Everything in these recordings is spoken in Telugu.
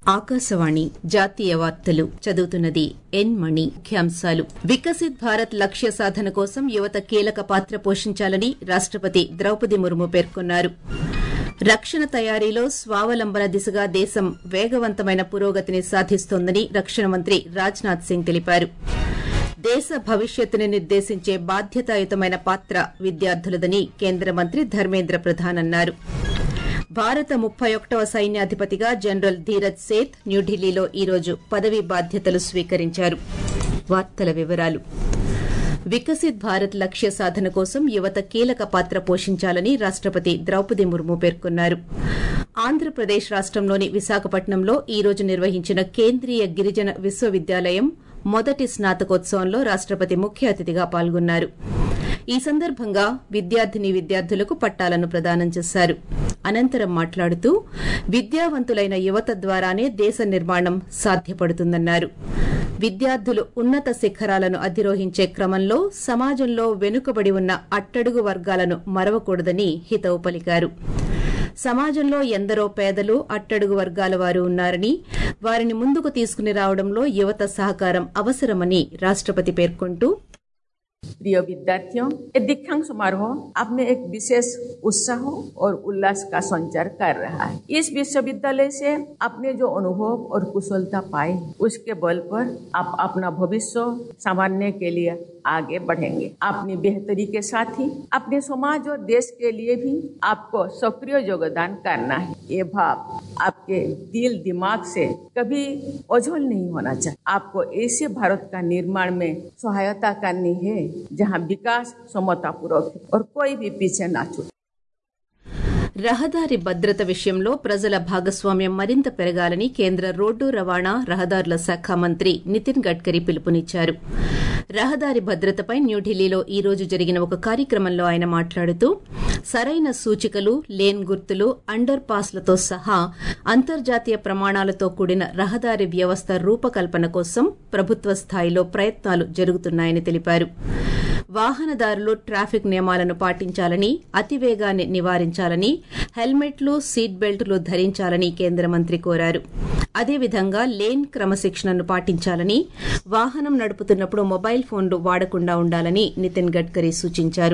ఆకాశవాణి జాతీయ వార్తలు చదువుతున్నది ఎన్ మణి ముఖ్యాంశాలు వికసిత్ భారత్ లక్ష్య సాధన కోసం యువత కీలక పాత్ర పోషించాలని రాష్టపతి ద్రౌపది ముర్ము పేర్కొన్నారు రక్షణ తయారీలో స్వావలంబన దిశగా దేశం వేగవంతమైన పురోగతిని సాధిస్తోందని రక్షణ మంత్రి రాజ్నాథ్ సింగ్ తెలిపారు దేశ భవిష్యత్తుని నిర్దేశించే బాధ్యతాయుతమైన పాత్ర విద్యార్థులదని కేంద్ర మంత్రి ధర్మేంద్ర ప్రధాన్ అన్నారు భారత ముప్పై ఒకటవ సైన్యాధిపతిగా జనరల్ ధీరజ్ సేత్ న్యూఢిల్లీలో ఈరోజు పదవీ బాధ్యతలు స్వీకరించారు వార్తల వివరాలు వికసిత్ భారత్ లక్ష్య సాధన కోసం యువత కీలక పాత్ర పోషించాలని రాష్టపతి ద్రౌపది ముర్ము పేర్కొన్నారు ఆంధ్రప్రదేశ్ రాష్టంలోని విశాఖపట్నంలో ఈ రోజు నిర్వహించిన కేంద్రీయ గిరిజన విశ్వవిద్యాలయం మొదటి స్నాతకోత్సవంలో రాష్టపతి ముఖ్య అతిథిగా పాల్గొన్నారు ఈ సందర్భంగా విద్యార్థిని విద్యార్థులకు పట్టాలను ప్రదానం చేశారు అనంతరం మాట్లాడుతూ విద్యావంతులైన యువత ద్వారానే దేశ నిర్మాణం సాధ్యపడుతుందన్నారు విద్యార్థులు ఉన్నత శిఖరాలను అధిరోహించే క్రమంలో సమాజంలో వెనుకబడి ఉన్న అట్టడుగు వర్గాలను మరవకూడదని హితవు పలికారు సమాజంలో ఎందరో పేదలు అట్టడుగు వర్గాల వారు ఉన్నారని వారిని ముందుకు తీసుకుని రావడంలో యువత సహకారం అవసరమని రాష్టపతి పేర్కొంటూ प्रिय विद्यार्थियों ये दीक्षांत समारोह अपने एक विशेष उत्साह और उल्लास का संचार कर रहा है इस विश्वविद्यालय से अपने जो अनुभव और कुशलता पाए उसके बल पर आप अपना भविष्य संभालने के लिए आगे बढ़ेंगे अपनी बेहतरी के साथ ही अपने समाज और देश के लिए भी आपको सक्रिय योगदान करना है ये भाव आपके दिल दिमाग से कभी ओझल नहीं होना चाहिए आपको ऐसे भारत का निर्माण में सहायता करनी है जहाँ विकास समतापूर्वक है और कोई भी पीछे ना छूटे రహదారి భద్రత విషయంలో ప్రజల భాగస్వామ్యం మరింత పెరగాలని కేంద్ర రోడ్డు రవాణా రహదారుల శాఖ మంత్రి నితిన్ గడ్కరీ పిలుపునిచ్చారు రహదారి భద్రతపై న్యూఢిల్లీలో ఈ రోజు జరిగిన ఒక కార్యక్రమంలో ఆయన మాట్లాడుతూ సరైన సూచికలు లేన్ గుర్తులు అండర్ పాస్లతో సహా అంతర్జాతీయ ప్రమాణాలతో కూడిన రహదారి వ్యవస్థ రూపకల్పన కోసం ప్రభుత్వ స్థాయిలో ప్రయత్నాలు జరుగుతున్నాయని తెలిపారు వాహనదారులు ట్రాఫిక్ నియమాలను పాటించాలని అతివేగాన్ని నివారించాలని హెల్మెట్లు సీట్ బెల్టులు ధరించాలని కేంద్ర మంత్రి కోరారు అదేవిధంగా లేన్ క్రమశిక్షణను పాటించాలని వాహనం నడుపుతున్నప్పుడు మొబైల్ ఫోన్లు వాడకుండా ఉండాలని నితిన్ గడ్కరీ సూచించారు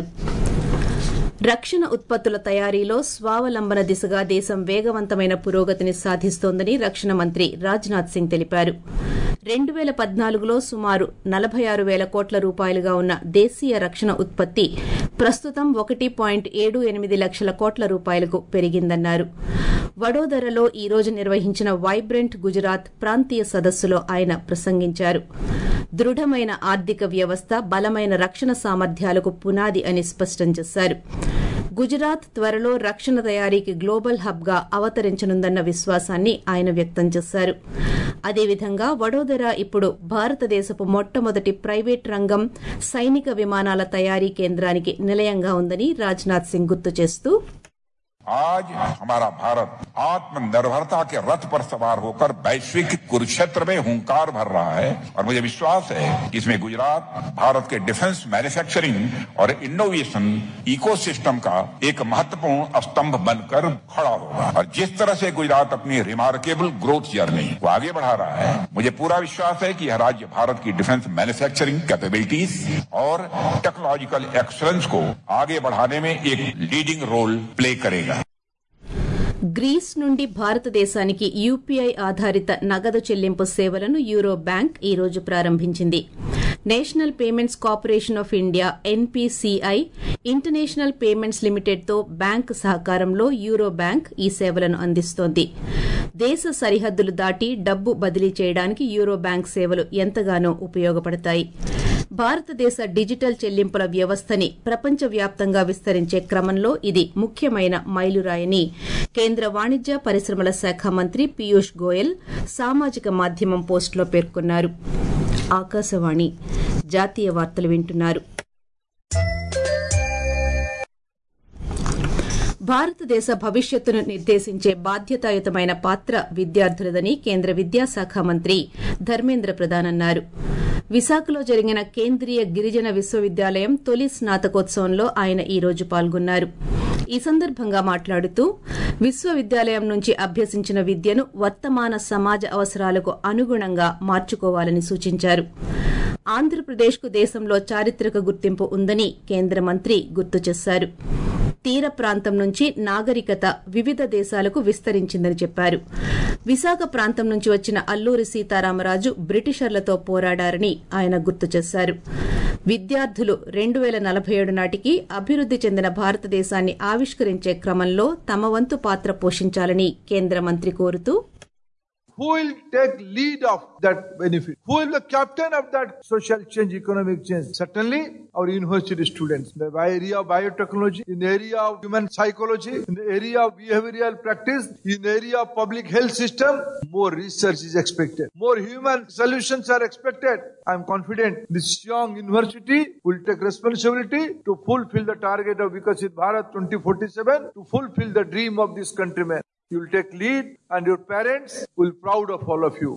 రక్షణ ఉత్పత్తుల తయారీలో స్వావలంబన దిశగా దేశం వేగవంతమైన పురోగతిని సాధిస్తోందని రక్షణ మంత్రి రాజ్నాథ్ సింగ్ తెలిపారు రెండు పేల పద్నాలుగులో సుమారు నలభై ఆరు పేల కోట్ల రూపాయలుగా ఉన్న దేశీయ రక్షణ ఉత్పత్తి ప్రస్తుతం ఒకటి పాయింట్ ఏడు ఎనిమిది లక్షల కోట్ల రూపాయలకు పెరిగిందన్నారు వడోదరలో ఈ రోజు నిర్వహించిన వైబ్రెంట్ గుజరాత్ ప్రాంతీయ సదస్సులో ఆయన ప్రసంగించారు దృఢమైన ఆర్థిక వ్యవస్థ బలమైన రక్షణ సామర్థ్యాలకు పునాది అని స్పష్టం చేశారు గుజరాత్ త్వరలో రక్షణ తయారీకి గ్లోబల్ హబ్ గా అవతరించనుందన్న విశ్వాసాన్ని ఆయన వ్యక్తం చేశారు అదేవిధంగా వడోదర ఇప్పుడు భారతదేశపు మొట్టమొదటి ప్రైవేట్ రంగం సైనిక విమానాల తయారీ కేంద్రానికి నిలయంగా ఉందని రాజ్నాథ్ సింగ్ గుర్తు చేస్తూ आज हमारा भारत आत्मनिर्भरता के रथ पर सवार होकर वैश्विक कुरुक्षेत्र में हुंकार भर रहा है और मुझे विश्वास है कि इसमें गुजरात भारत के डिफेंस मैन्युफैक्चरिंग और इनोवेशन इकोसिस्टम का एक महत्वपूर्ण स्तंभ बनकर खड़ा होगा और जिस तरह से गुजरात अपनी रिमार्केबल ग्रोथ जर्नी को आगे बढ़ा रहा है मुझे पूरा विश्वास है कि यह राज्य भारत की डिफेंस मैन्युफैक्चरिंग कैपेबिलिटीज और टेक्नोलॉजिकल एक्सलेंस को आगे बढ़ाने में एक लीडिंग रोल प्ले करेगा గ్రీస్ నుండి భారతదేశానికి యూపీఐ ఆధారిత నగదు చెల్లింపు సేవలను యూరో బ్యాంక్ ఈ రోజు ప్రారంభించింది national payments corporation of India NPCI international payments limited తో బ్యాంక్ సహకారంలో యూరో బ్యాంక్ ఈ సేవలను అందిస్తోంది దేశ సరిహద్దులు దాటి డబ్బు బదిలీ చేయడానికి యూరో బ్యాంక్ సేవలు ఎంతగానో ఉపయోగపడతాయి భారతదేశ డిజిటల్ చెల్లింపుల వ్యవస్థని ప్రపంచవ్యాప్తంగా విస్తరించే క్రమంలో ఇది ముఖ్యమైన మైలురాయని కేంద్ర వాణిజ్య పరిశ్రమల శాఖ మంత్రి పీయూష్ గోయల్ సామాజిక మాధ్యమం పోస్టులో పేర్కొన్నారు ఆకాశవాణి జాతీయ వార్తలు వింటున్నారు భారతదేశ భవిష్యత్తును నిర్దేశించే బాధ్యతాయుతమైన పాత్ర విద్యార్థులదని కేంద్ర విద్యాశాఖ మంత్రి ధర్మేంద్ర ప్రధాన్ అన్నారు విశాఖలో జరిగిన కేంద్రీయ గిరిజన విశ్వవిద్యాలయం తొలి స్నాతకోత్సవంలో ఆయన ఈ రోజు పాల్గొన్నారు ఈ సందర్భంగా మాట్లాడుతూ విశ్వవిద్యాలయం నుంచి అభ్యసించిన విద్యను వర్తమాన సమాజ అవసరాలకు అనుగుణంగా మార్చుకోవాలని సూచించారు ఆంధ్రప్రదేశ్కు దేశంలో చారిత్రక గుర్తింపు ఉందని కేంద్ర మంత్రి గుర్తు చేశారు తీర ప్రాంతం నుంచి నాగరికత వివిధ దేశాలకు విస్తరించిందని చెప్పారు విశాఖ ప్రాంతం నుంచి వచ్చిన అల్లూరి సీతారామరాజు బ్రిటిషర్లతో పోరాడారని ఆయన గుర్తు చేశారు విద్యార్థులు రెండు వేల నలభై ఏడు నాటికి అభివృద్ది చెందిన భారతదేశాన్ని ఆవిష్కరించే క్రమంలో తమ వంతు పాత్ర పోషించాలని కేంద్ర మంత్రి కోరుతూ Who will take lead of that benefit? Who will be the captain of that social change, economic change? Certainly our university students. In the area of biotechnology, in the area of human psychology, in the area of behavioral practice, in the area of public health system, more research is expected. More human solutions are expected. I am confident this young university will take responsibility to fulfill the target of Vikasit Bharat 2047, to fulfill the dream of this countrymen. You will take lead and your parents will proud of all of you.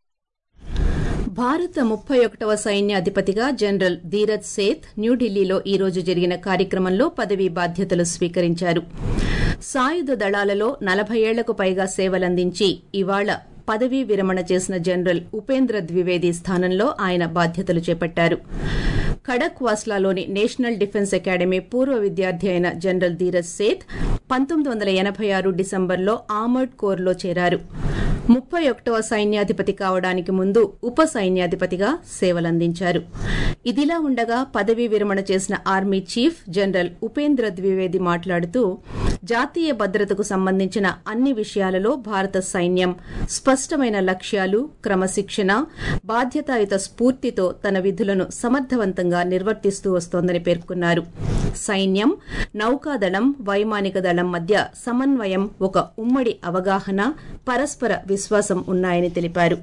భారత ముప్పై ఒకటవ సైన్యాధిపతిగా జనరల్ ధీరజ్ సేత్ న్యూఢిల్లీలో ఈ రోజు జరిగిన కార్యక్రమంలో పదవీ బాధ్యతలు స్వీకరించారు సాయుధ దళాలలో నలభై ఏళ్లకు పైగా సేవలందించి ఇవాళ పదవీ విరమణ చేసిన జనరల్ ఉపేంద్ర ద్వివేది స్థానంలో ఆయన బాధ్యతలు చేపట్టారు ఖడక్ వాస్లాలోని నేషనల్ డిఫెన్స్ అకాడమీ పూర్వ విద్యార్థి అయిన జనరల్ ధీరజ్ సేత్ పంతొమ్మిది వందల ఎనభై ఆరు డిసెంబర్లో ఆమర్డ్ కోర్లో చేరారు ముప్పై ఒకటవ సైన్యాధిపతి కావడానికి ముందు ఉప సైన్యాధిపతిగా సేవలందించారు ఇదిలా ఉండగా పదవీ విరమణ చేసిన army chief general Upendra Dwivedi మాట్లాడుతూ జాతీయ భద్రతకు సంబంధించిన అన్ని విషయాలలో భారత సైన్యం స్పష్టమైన లక్ష్యాలు క్రమశిక్షణ బాధ్యతాయుత స్ఫూర్తితో తన విధులను సమర్థవంతంగా నిర్వర్తిస్తూ వస్తోందని పేర్కొన్నారు సైన్యం నౌకాదళం వైమానిక దళం మధ్య సమన్వయం ఒక ఉమ్మడి అవగాహన పరస్పర విశ్వాసం ఉన్నాయని తెలిపారు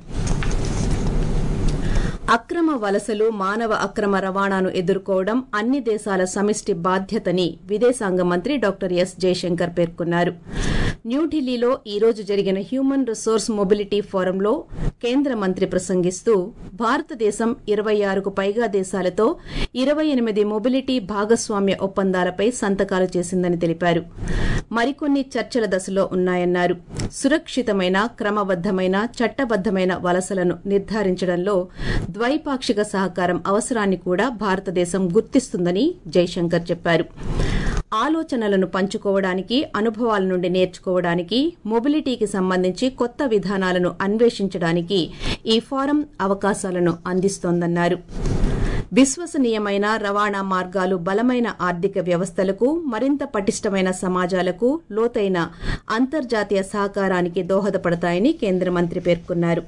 అక్రమ వలసలు మానవ అక్రమ రవాణాను ఎదుర్కోవడం అన్ని దేశాల సమిష్టి బాధ్యతని విదేశాంగ మంత్రి డాక్టర్ ఎస్ జయశంకర్ పేర్కొన్నారు న్యూఢిల్లీలో ఈ రోజు జరిగిన హ్యూమన్ రిసోర్స్ మొబిలిటీ ఫోరంలో కేంద్ర మంత్రి ప్రసంగిస్తూ భారతదేశం ఇరవై ఆరుకు పైగా దేశాలతో ఇరవై ఎనిమిది మొబిలిటీ భాగస్వామ్య ఒప్పందాలపై సంతకాలు చేసిందని తెలిపారు మరికొన్ని చర్చల దశలో ఉన్నాయన్నారు సురక్షితమైన క్రమబద్దమైన చట్టబద్దమైన వలసలను నిర్ధారించడంలో ద్వైపాక్షిక సహకారం అవసరాన్ని కూడా భారతదేశం గుర్తిస్తుందని జైశంకర్ చెప్పారు ఆలోచనలను పంచుకోవడానికి అనుభవాల నుండి నేర్చుకోవడానికి మొబిలిటీకి సంబంధించి కొత్త విధానాలను అన్వేషించడానికి ఈ ఫోరం అవకాశాలను అందిస్తోందన్నారు విశ్వసనీయమైన రవాణా మార్గాలు బలమైన ఆర్థిక వ్యవస్థలకు మరింత పటిష్టమైన సమాజాలకు లోతైన అంతర్జాతీయ సహకారానికి దోహదపడతాయని కేంద్ర మంత్రి పేర్కొన్నారు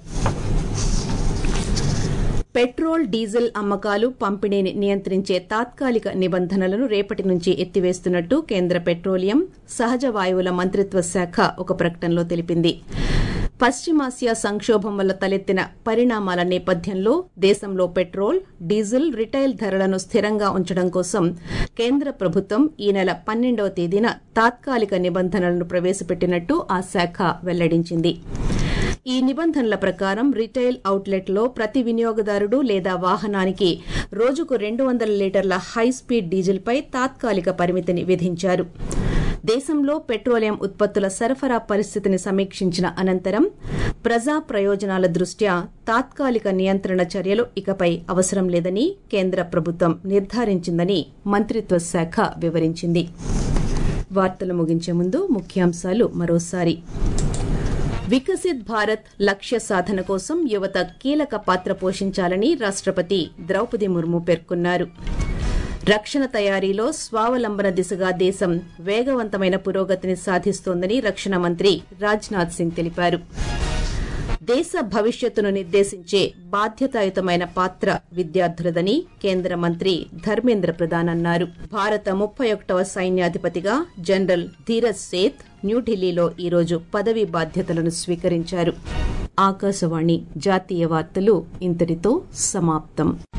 పెట్రోల్ డీజిల్ అమ్మకాలు పంపిణీని నియంత్రించే తాత్కాలిక నిబంధనలను రేపటి నుంచి ఎత్తివేస్తున్నట్టు కేంద్ర పెట్రోలియం సహజ వాయువుల మంత్రిత్వ శాఖ ఒక ప్రకటనలో తెలిపింది పశ్చిమాసియా సంక్షోభం వల్ల తలెత్తిన పరిణామాల నేపథ్యంలో దేశంలో పెట్రోల్ డీజిల్ రిటైల్ ధరలను స్థిరంగా ఉంచడం కోసం కేంద్ర ప్రభుత్వం ఈ నెల పన్నెండవ తేదీన తాత్కాలిక నిబంధనలను ప్రవేశపెట్టినట్టు ఆ శాఖ వెల్లడించింది ఈ నిబంధనల ప్రకారం రిటైల్ అవుట్లెట్లో ప్రతి వినియోగదారుడు లేదా వాహనానికి రోజుకు రెండు వందల లీటర్ల హై స్పీడ్ డీజిల్పై తాత్కాలిక పరిమితిని విధించారు దేశంలో పెట్రోలియం ఉత్పత్తుల సరఫరా పరిస్థితిని సమీక్షించిన అనంతరం ప్రజా ప్రయోజనాల దృష్ట్యా తాత్కాలిక నియంత్రణ చర్యలు ఇకపై అవసరం లేదని కేంద్ర ప్రభుత్వం నిర్ధారించిందని మంత్రిత్వ శాఖ వివరించింది వార్తలు ముగించే ముందు ముఖ్యాంశాలు మరోసారి వికసిత్ భారత్ లక్ష్య సాధన కోసం యువత కీలక పాత్ర పోషించాలని రాష్టపతి ద్రౌపది ముర్ము పేర్కొన్నారు రక్షణ తయారీలో స్వావలంబన దిశగా దేశం వేగవంతమైన పురోగతిని సాధిస్తోందని రక్షణ మంత్రి రాజ్నాథ్ సింగ్ తెలిపారు దేశ భవిష్యత్తును నిర్దేశించే బాధ్యతాయుతమైన పాత్ర విద్యార్థులదని కేంద్ర మంత్రి ధర్మేంద్ర ప్రధాన్ అన్నారు భారత ముప్పై ఒకటవ సైన్యాధిపతిగా జనరల్ ధీరజ్ సేత్ న్యూఢిల్లీలో ఈరోజు పదవీ బాధ్యతలను స్వీకరించారు ఆకాశవాణి జాతీయ వార్తలు ఇంతటితో సమాప్తం